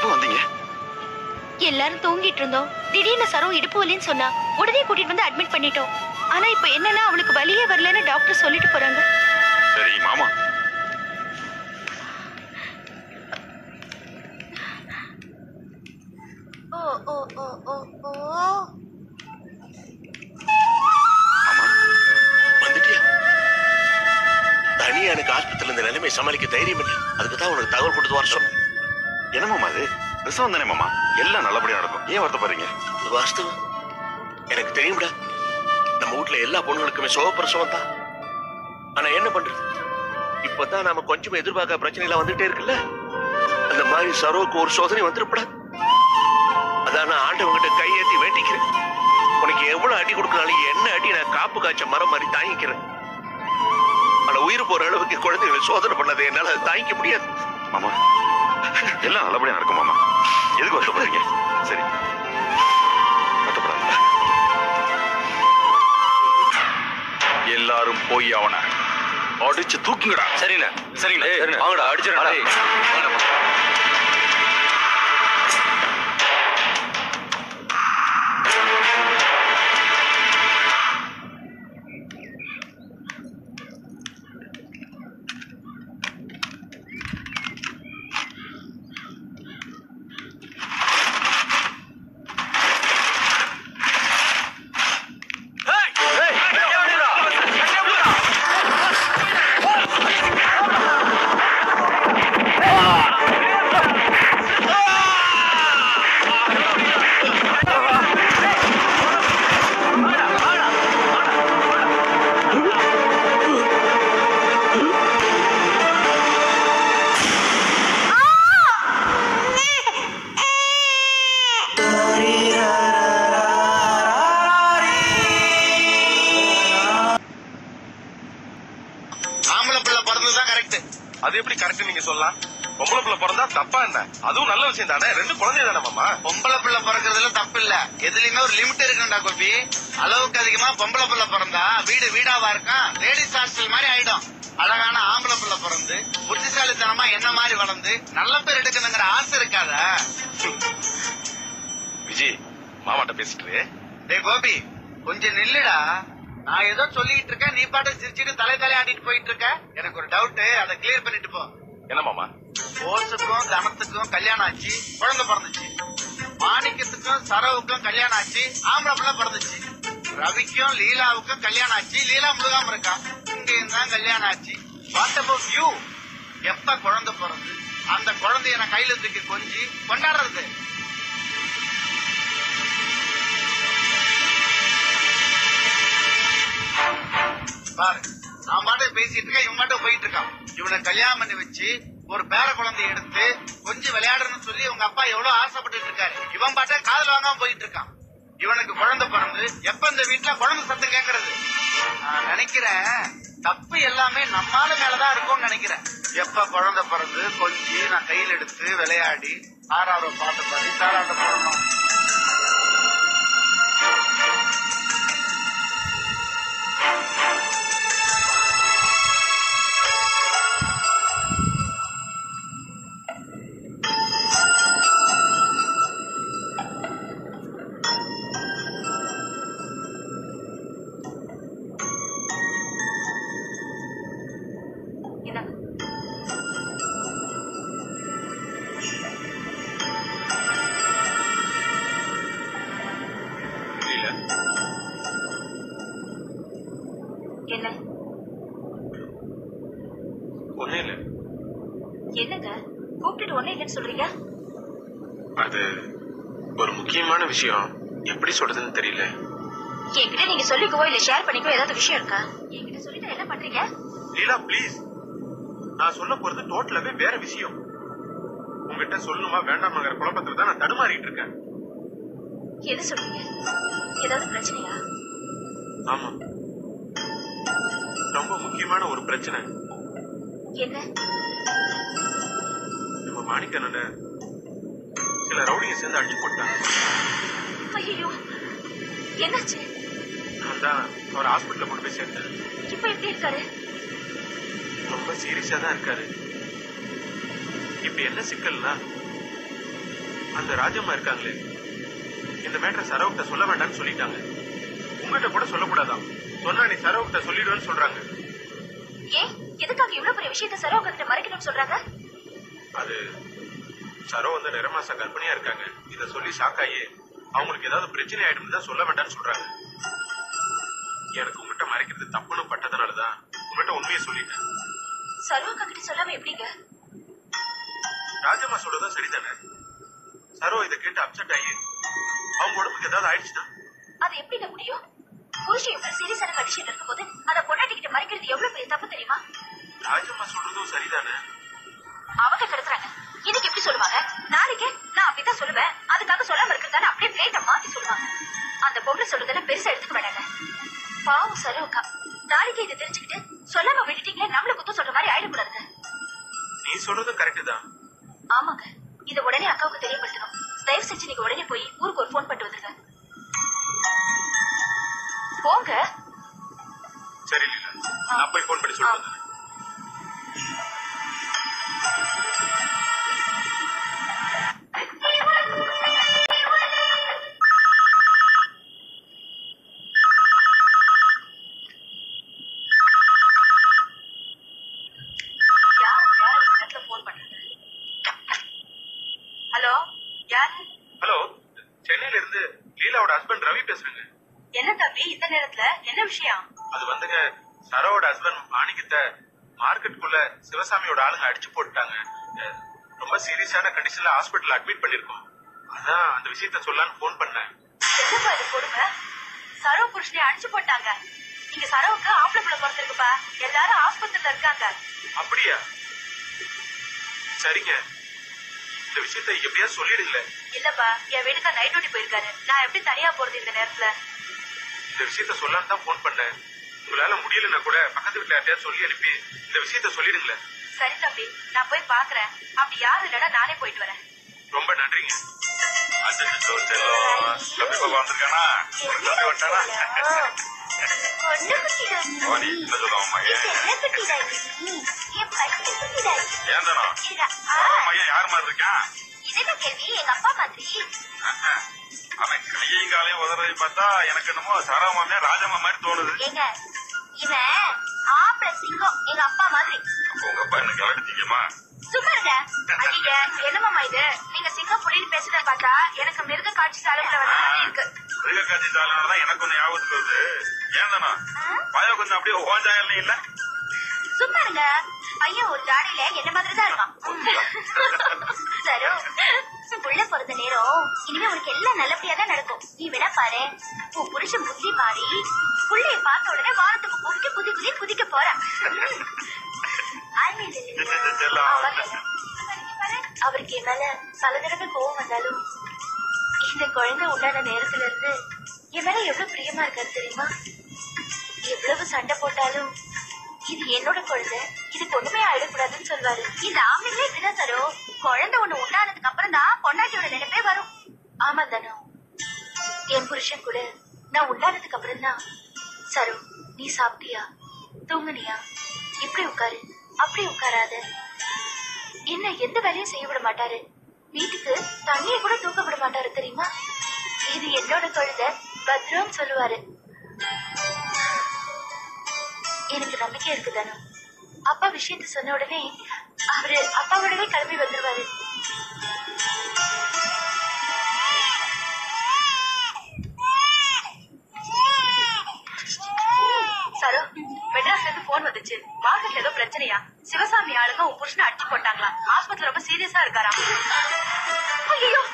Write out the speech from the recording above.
எப்போ வந்தீங்க எல்லாரும் தூங்கிட்டு இருந்தோம் திடீர்னு சரோ இடுப்பு வலின்னு சொன்னா உடனே கூட்டிட்டு வந்து அட்மிட் பண்ணிட்டோம் ஆனா இப்ப என்னன்னா அவளுக்கு வலியே வரலன்னு டாக்டர் சொல்லிட்டு போறாங்க சரி மாமா ஓ ஓ ஓ ஓ ஓ மாமா வந்துட்டியா தனியா எனக்கு ஆஸ்பத்திரியில இந்த நிலைமை சமாளிக்க தைரியம் இல்லை அதுக்கு தான் உனக்கு தகவல் கொடுத்து வர சொன்னேன் என்ன மாமா இது ரிசவம் தானே மாமா எல்லாம் நல்லபடியா நடக்கும் ஏன் வருத்தப்படுறீங்க இது வாஸ்தவம் எனக்கு தெரியும்டா நம்ம வீட்ல எல்லா பொண்ணுங்களுக்குமே சுகப்பிரசவம் தான் ஆனா என்ன பண்றது இப்பதான் நாம கொஞ்சம் எதிர்பார்க்க பிரச்சனை எல்லாம் வந்துட்டே இருக்குல்ல அந்த மாதிரி சரோவுக்கு ஒரு சோதனை வந்துருப்படா அதான் நான் ஆண்டவங்கிட்ட கையேத்தி வேண்டிக்கிறேன் உனக்கு எவ்வளவு அடி கொடுக்கறாலும் என்ன அடி நான் காப்பு காய்ச்ச மரம் மாதிரி தாங்கிக்கிறேன் ஆனா உயிர் போற அளவுக்கு குழந்தைகளை சோதனை பண்ணதை என்னால அதை தாங்கிக்க முடியாது மாமா எல்லாம் நல்லபடியா நடக்கும் மாமா எதுக்கு வருத்தப்படுறீங்க சரி வருத்தப்படாத எல்லாரும் போய் அவனை அடிச்சு தூக்குங்கடா சரிண்ணே சரிண்ணே சரிண்ணே வாங்கடா அடிச்சிடா ஆம்பளை பிள்ளை பிறந்ததுதான் கரெக்ட் அது எப்படி கரெக்ட் நீங்க சொல்லலாம் பொம்பளை பிள்ளை பிறந்தா தப்பா என்ன அதுவும் நல்ல விஷயம் தானே ரெண்டு குழந்தை தானே மாமா பொம்பளை பிள்ளை பிறக்கிறதுல தப்பு இல்ல எதுலயுமே ஒரு லிமிட் இருக்குண்டா கோபி அளவுக்கு அதிகமா பொம்பளை பிள்ளை பிறந்தா வீடு வீடாவா இருக்கும் லேடிஸ் ஹாஸ்டல் மாதிரி ஆயிடும் அழகான ஆம்பளை பிள்ளை பிறந்து புத்திசாலித்தனமா என்ன மாதிரி வளர்ந்து நல்ல பேர் எடுக்கணுங்கிற ஆசை இருக்காத விஜய் மாமாட்ட பேசிட்டு டேய் கோபி கொஞ்சம் நில்லுடா நான் ஏதோ சொல்லிட்டு இருக்கேன் நீ பாட்டு சிரிச்சிட்டு தலை தலை ஆடிட்டு போயிட்டு இருக்க எனக்கு ஒரு டவுட் அதை கிளியர் பண்ணிட்டு போ என்ன மாமா போஸுக்கும் தனத்துக்கும் கல்யாணம் ஆச்சு குழந்தை பிறந்துச்சு மாணிக்கத்துக்கும் சரவுக்கும் கல்யாணம் ஆச்சு ஆம்பளை பிள்ளை பிறந்துச்சு ரவிக்கும் லீலாவுக்கும் கல்யாணம் ஆச்சு லீலா முழுகாம இருக்கா இங்கேயும் தான் கல்யாணம் ஆச்சு வாட் அபவுட் யூ எப்ப குழந்தை பிறந்து அந்த குழந்தைய நான் கையில தூக்கி கொஞ்சி கொண்டாடுறது பாரு நான் பாட்டு பேசிட்டு இருக்கேன் இவன் மட்டும் போயிட்டு இருக்கான் இவனை கல்யாணம் பண்ணி வச்சு ஒரு பேர குழந்தைய எடுத்து கொஞ்சம் விளையாடணும்னு சொல்லி உங்க அப்பா எவ்வளவு ஆசைப்பட்டு இருக்காரு இவன் பாட்ட காதல் வாங்காம போயிட்டு இருக்கான் இவனுக்கு குழந்தை பிறந்து எப்ப இந்த வீட்டுல குழந்தை சத்தம் கேக்குறது நான் நினைக்கிறேன் தப்பு எல்லாமே நம்மால மேலதான் இருக்கும்னு நினைக்கிறேன் எப்ப குழந்தை பிறந்து கொஞ்சி நான் கையில் எடுத்து விளையாடி ஆறாவது பாட்டு பாடி தாராட்ட போடணும் இந்தாங்க. புரியல என்ன ஒண்ணு இல்ல என்னங்க கூப்பிட்டுட்டு ஒண்ணு இல்லைன்னு சொல்றீங்க அது ஒரு முக்கியமான விஷயம் எப்படி சொல்றதுன்னு தெரியல என்கிட்ட நீங்க சொல்லிக்கவோ இல்ல ஷேர் பண்ணிக்கவோ ஏதாவது விஷயம் இருக்கா என்கிட்ட சொல்லிட்டு என்ன பண்றீங்க லீலா ப்ளீஸ் நான் சொல்ல போறது டோட்டலாவே வேற விஷயம் உங்ககிட்ட சொல்லணுமா வேண்டாமாங்கிற குழப்பத்துல தான் நான் தடுமாறிட்டு இருக்கேன் எது சொல்றீங்க ஏதாவது பிரச்சனையா ஆமா ரொம்ப முக்கியமான ஒரு பிரச்சனை என்ன நம்ம மாணிக்கண்ணன சில ரவுடிங்க சேர்ந்து அடிச்சு போட்டாங்க ஐயோ என்னாச்சு நான் தான் அவர் ஹாஸ்பிட்டல்ல கொண்டு போய் சேர்த்தேன் இப்ப எப்படி இருக்காரு ரொம்ப சீரியஸா தான் இருக்காரு இப்ப என்ன சிக்கல்னா அந்த ராஜம்மா இருக்காங்களே இந்த மேட்டரை சரவுகிட்ட சொல்ல வேண்டாம்னு சொல்லிட்டாங்க உங்ககிட்ட கூட சொல்லக்கூடாதாம் சொன்னா நீ சரவுகிட்ட சொல்லிடுவேன்னு சொல்றாங்க ஏன் எதுக்காக இவ்வளவு பெரிய விஷயத்த சரோக கிட்ட மறைக்கணும்னு சொல்றாங்க அது சரோ வந்து நிறமாச கர்ப்பிணியா இருக்காங்க இத சொல்லி ஷாக்காயி அவங்களுக்கு ஏதாவது பிரச்சனை ஆயிடும் தான் சொல்ல வேண்டாம்னு சொல்றாங்க எனக்கு உங்ககிட்ட மறைக்கிறது தப்புன்னு பட்டதுனாலதான் உங்ககிட்ட உண்மையை சொல்லிட்டேன் சரோகா கிட்ட சொல்லாம எப்படிங்க ராஜம்மா சொல்றதும் சரிதானே சரோ இதை கேட்டு அப்செட் ஆகி அவங்க உடம்புக்கு ஏதாவது ஆயிடுச்சுன்னா அது எப்படிங்க முடியும் புருஷன் இவ்வளவு சீரியஸான கண்டிஷன் இருக்கும்போது அத பொண்டாட்டிக்கிட்ட மறைக்கிறது எவ்வளவு பெரிய தப்பு தெரியுமா ராஜம்மா சொல்றதும் சரிதானே அவங்க கெடுக்குறாங்க இன்னைக்கு எப்படி சொல்லுவாங்க நாளைக்கு நான் அப்படித்தான் சொல்லுவேன் அதுக்காக சொல்லாம இருக்கிறதால அப்படியே பிளேட்ட மாத்தி சொல்லுவாங்க அந்த பொம்பளை சொல்றதெல்லாம் பெருசா எடுத்துக்க மாட்டாங்க பாவம் சரோகா நாளைக்கு இதை தெரிஞ்சுக்கிட்டு சொல்லாம விட்டுட்டீங்களே நம்மள குத்தம் சொல்ற மாதிரி ஆயிடக்கூடாதுங்க நீ சொல்றதும் கரெக்ட் தான் ஆமாங்க இத உடனே அக்காவுக்கு தெரியப்படுத்தணும் தயவு செஞ்சு நீங்க உடனே போய் ஊருக்கு ஒரு ஃபோன் பண்ணிட்டு வந்துருங்க போங்க சரி லீலா நான் போய் போன் பண்ணி சொல்லிட்டு வந்துடுறேன். யார் யார் இந்த நேரத்துல ஃபோன் பண்றது ஹலோ யாரு ஹலோ சென்னையில இருந்து லீலாவோட ஹஸ்பண்ட் ரவி பேசுறேங்க என்ன தம்பி இந்த நேரத்துல என்ன விஷயம் அது வந்துங்க சரோவோட ஹஸ்பண்ட் மாணிக்கத்தை மார்க்கெட்டுக்குள்ள சிவசாமியோட ஆளுங்க அடிச்சு போட்டுட்டாங்க அஹ், ரொம்ப சீரியஸான கண்டிஷன்ல ஹாஸ்பிட்டல் அட்மிட் பண்ணிருக்கோம் அதான் அந்த விஷயத்த சொல்லலாம்னு ஃபோன் பண்ணேன் என்னப்பா இது கொடுமை சரவ புருஷனை அடிச்சு போட்டாங்க இங்க சரவுக்கு ஆம்பளை பிள்ளை பிறந்திருக்குப்பா எல்லாரும் ஆஸ்பத்திரியில இருக்காங்க அப்படியா சரிங்க இந்த விஷயத்த எப்படியா சொல்லிடுங்களேன் இல்லப்பா என் வீட்டுக்கு நைட் டியூட்டி போயிருக்காரு நான் எப்படி தனியா போறது இந்த நேரத்துல இந்த விஷயத்த சொல்லலாம்னு தான் ஃபோன் பண்ணேன் உங்களால முடியலன்னா கூட பக்கத்து வீட்டுல யார்ட்டையாவது சொல்லி அனுப்பி இந்த விஷயத்த சொல்லிடுங்களேன் சரி தம்பி நான் போய் பாக்குறேன் அப்படி யாரும் இல்லைன்னா நானே போயிட்டு வரேன் ரொம்ப நன்றிங்க அச்சோ செல்லம் தம்பி பாப்பா வந்திருக்கானா ஒரு தம்பி வந்துட்டானா வாடி என்ன சொல்லுவான் மகன் ஏன் தானோ மகன் யார் மாதிரி இருக்கான் கேள்வி எங்க அப்பா மாதிரி அவன் கையையும் காலையும் உதறதை பார்த்தா எனக்கு என்னமோ சரவமாமே ராஜம்மா மாதிரி தோணுது ஏங்க இவன் ஆம்பளை சிங்கம் எங்க அப்பா மாதிரி அப்போ உங்க அப்பா என்ன கிளட்டிக்கமா சும்மா இருங்க ஐயா என்னமாமா இது நீங்க சிங்கப்பூரின்னு பேசுறத பார்த்தா எனக்கு மிருக காட்சி சாலைக்குள்ள வந்த மாதிரி இருக்கு மிருக காட்சி சாலைனாலதான் எனக்கு ஒண்ணு ஞாபகத்துக்கு வருது ஏன் தானோ பயம் கொஞ்சம் அப்படியே ஓஞ்சாயிரம் இல்ல சும்மா இருங்க பையன் ஒரு ஜாடியில என்ன மாதிரி தான் இருக்கான் சரு புள்ள பிறந்த நேரம் இனிமே உனக்கு எல்லாம் நல்லபடியா தான் நடக்கும் நீ வேணா பாரு உன் புருஷன் புத்தி மாறி புள்ளைய பார்த்த உடனே வானத்துக்கு குதிக்க குதி குதி குதிக்க போறான் அவருக்கு என் மேல பல தடவை கோவம் வந்தாலும் இந்த குழந்தை உண்டான நேரத்துல இருந்து என் மேல எவ்வளவு பிரியமா இருக்காரு தெரியுமா எவ்வளவு சண்டை போட்டாலும் இது என்னோட குழந்தை இதுக்கு ஒண்ணுமே ஆயிடக்கூடாதுன்னு சொல்வாரு இந்த ஆம்பளைங்களே இப்படிதான் தரோ குழந்தை ஒண்ணு உண்டானதுக்கு அப்புறம் தான் பொண்டாட்டியோட நினைப்பே வரும் ஆமா தானோ என் புருஷன் கூட நான் உண்டானதுக்கு அப்புறம் தான் சரு நீ சாப்பிட்டியா தூங்குனியா இப்படி உட்காரு அப்படி உட்காராத என்ன எந்த வேலையும் செய்ய விட மாட்டாரு வீட்டுக்கு தண்ணியை கூட தூக்க விட மாட்டாரு தெரியுமா இது என்னோட குழந்தை பத்ரம் சொல்லுவாரு எனக்கு நம்பிக்கை இருக்கு தானோ அப்பா விஷயத்த சொன்ன உடனே அவரு அப்பாவோடவே கிளம்பி வந்துருவாரு சரோ மெட்ராஸ்ல இருந்து போன் வந்துச்சு மார்க்கெட்ல ஏதோ பிரச்சனையா சிவசாமி ஆளுங்க உன் புருஷனை அடிச்சு போட்டாங்களா ஆஸ்பத்திரி ரொம்ப சீரியஸா இருக்காராம் ஐயோ